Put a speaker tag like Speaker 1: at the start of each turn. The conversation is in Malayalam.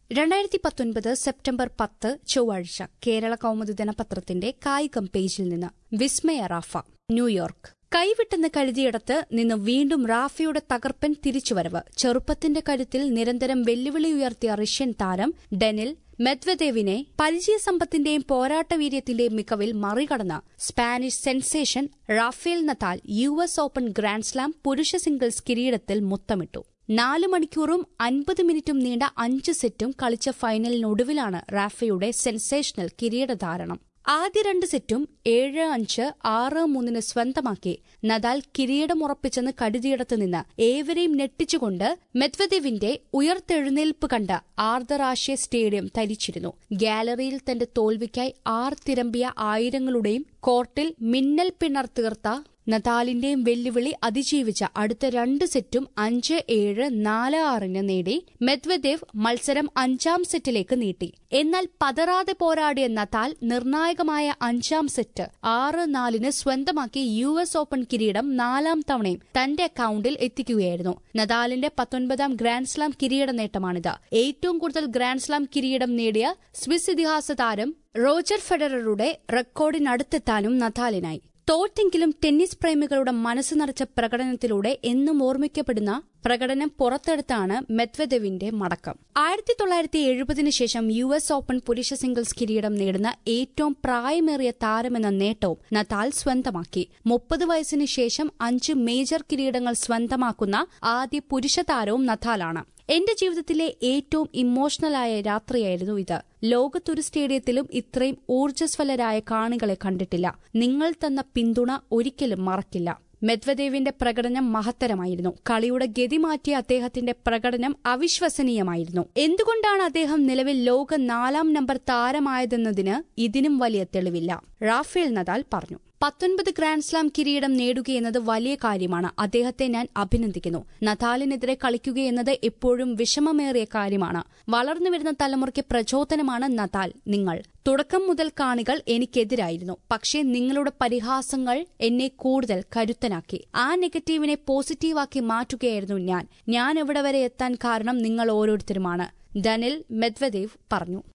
Speaker 1: രണ്ടായിരത്തി പത്തൊൻപത് സെപ്റ്റംബർ പത്ത് ചൊവ്വാഴ്ച കേരള കൗമുദി ദിനപത്രത്തിന്റെ കായികം പേജിൽ നിന്ന് വിസ്മയ റാഫ ന്യൂയോർക്ക് കൈവിട്ടെന്ന് കരുതിയിടത്ത് നിന്ന് വീണ്ടും റാഫയുടെ തകർപ്പൻ തിരിച്ചുവരവ് ചെറുപ്പത്തിന്റെ കരുത്തിൽ നിരന്തരം വെല്ലുവിളി ഉയർത്തിയ റഷ്യൻ താരം ഡെനിൽ മെദ്വദേവിനെ പരിചയസമ്പത്തിന്റെയും പോരാട്ടവീര്യത്തിന്റെയും മികവിൽ മറികടന്ന Spanish sensation Rafael Nadal U S open grand slam പുരുഷ സിംഗിൾസ് കിരീടത്തിൽ മുത്തമിട്ടു നാല് മണിക്കൂറും അൻപത് മിനിറ്റും നീണ്ട അഞ്ച് സെറ്റും കളിച്ച ഫൈനലിനൊടുവിലാണ് റാഫയുടെ സെൻസേഷണൽ കിരീടധാരണം ആദ്യ രണ്ട് സെറ്റും ഏഴ് അഞ്ച് ആറ് മൂന്നിന് സ്വന്തമാക്കി നദാൽ കിരീടമുറപ്പിച്ചെന്ന് കരുതിയിടത്ത് നിന്ന് ഏവരെയും ഞെട്ടിച്ചുകൊണ്ട് മെദ്വദേവിന്റെ ഉയർത്തെഴുന്നേൽപ്പ് കണ്ട് ആർദറാഷ്യ സ്റ്റേഡിയം തരിച്ചിരുന്നു ഗാലറിയിൽ തന്റെ തോൽവിക്കായി ആർത്തിരമ്പിയ ആയിരങ്ങളുടെയും കോർട്ടിൽ മിന്നൽ പിണർ തീർത്ത നദാലിന്റെയും വെല്ലുവിളി അതിജീവിച്ച അടുത്ത രണ്ട് സെറ്റും അഞ്ച് ഏഴ് നാല് ആറിന് നേടി മെദ്വദേവ് മത്സരം അഞ്ചാം സെറ്റിലേക്ക് നീട്ടി എന്നാൽ പതറാതെ പോരാടിയ നദാൽ നിർണായകമായ അഞ്ചാം സെറ്റ് ആറ് നാലിന് സ്വന്തമാക്കി യു എസ് ഓപ്പൺ കിരീടം നാലാം തവണയും തന്റെ അക്കൌണ്ടിൽ എത്തിക്കുകയായിരുന്നു നദാലിന്റെ പത്തൊൻപതാം ഗ്രാൻഡ്സ്ലാം കിരീട നേട്ടമാണിത് ഏറ്റവും കൂടുതൽ ഗ്രാൻഡ്സ്ലാം കിരീടം നേടിയ സ്വിസ് ഇതിഹാസ താരം റോജർ ഫെഡററുടെ റെക്കോർഡിനടുത്തെത്താനും നദാലിനായി തോറ്റെങ്കിലും ടെന്നീസ് പ്രേമികളുടെ മനസ്സ് നിറച്ച പ്രകടനത്തിലൂടെ എന്നും ഓർമ്മിക്കപ്പെടുന്ന പ്രകടനം പുറത്തെടുത്താണ് മെദ്വദേവിന്റെ മടക്കം ആയിരത്തി തൊള്ളായിരത്തി എഴുപതിനു ശേഷം യു എസ് ഓപ്പൺ പുരുഷ സിംഗിൾസ് കിരീടം നേടുന്ന ഏറ്റവും പ്രായമേറിയ താരമെന്ന നേട്ടവും നതാൽ സ്വന്തമാക്കി മുപ്പത് വയസ്സിന് ശേഷം അഞ്ച് മേജർ കിരീടങ്ങൾ സ്വന്തമാക്കുന്ന ആദ്യ പുരുഷ താരവും നഥാലാണ് എന്റെ ജീവിതത്തിലെ ഏറ്റവും ഇമോഷണലായ രാത്രിയായിരുന്നു ഇത് ലോകത്തൊരു സ്റ്റേഡിയത്തിലും ഇത്രയും ഊർജ്ജസ്വലരായ കാണികളെ കണ്ടിട്ടില്ല നിങ്ങൾ തന്ന പിന്തുണ ഒരിക്കലും മറക്കില്ല മെദ്വദേവിന്റെ പ്രകടനം മഹത്തരമായിരുന്നു കളിയുടെ ഗതി മാറ്റിയ അദ്ദേഹത്തിന്റെ പ്രകടനം അവിശ്വസനീയമായിരുന്നു എന്തുകൊണ്ടാണ് അദ്ദേഹം നിലവിൽ ലോക നാലാം നമ്പർ താരമായതെന്നതിന് ഇതിനും വലിയ തെളിവില്ല റാഫേൽ നദാൽ പറഞ്ഞു പത്തൊൻപത് ഗ്രാൻഡ്സ്ലാം കിരീടം നേടുകയെന്നത് വലിയ കാര്യമാണ് അദ്ദേഹത്തെ ഞാൻ അഭിനന്ദിക്കുന്നു നദാലിനെതിരെ കളിക്കുകയെന്നത് എപ്പോഴും വിഷമമേറിയ കാര്യമാണ് വളർന്നുവരുന്ന തലമുറയ്ക്ക് പ്രചോദനമാണ് നദാൽ നിങ്ങൾ തുടക്കം മുതൽ കാണികൾ എനിക്കെതിരായിരുന്നു പക്ഷേ നിങ്ങളുടെ പരിഹാസങ്ങൾ എന്നെ കൂടുതൽ കരുത്തനാക്കി ആ നെഗറ്റീവിനെ പോസിറ്റീവാക്കി മാറ്റുകയായിരുന്നു ഞാൻ ഞാൻ എവിടെ വരെ എത്താൻ കാരണം നിങ്ങൾ ഓരോരുത്തരുമാണ് ഡനിൽ മെദ്വദേവ് പറഞ്ഞു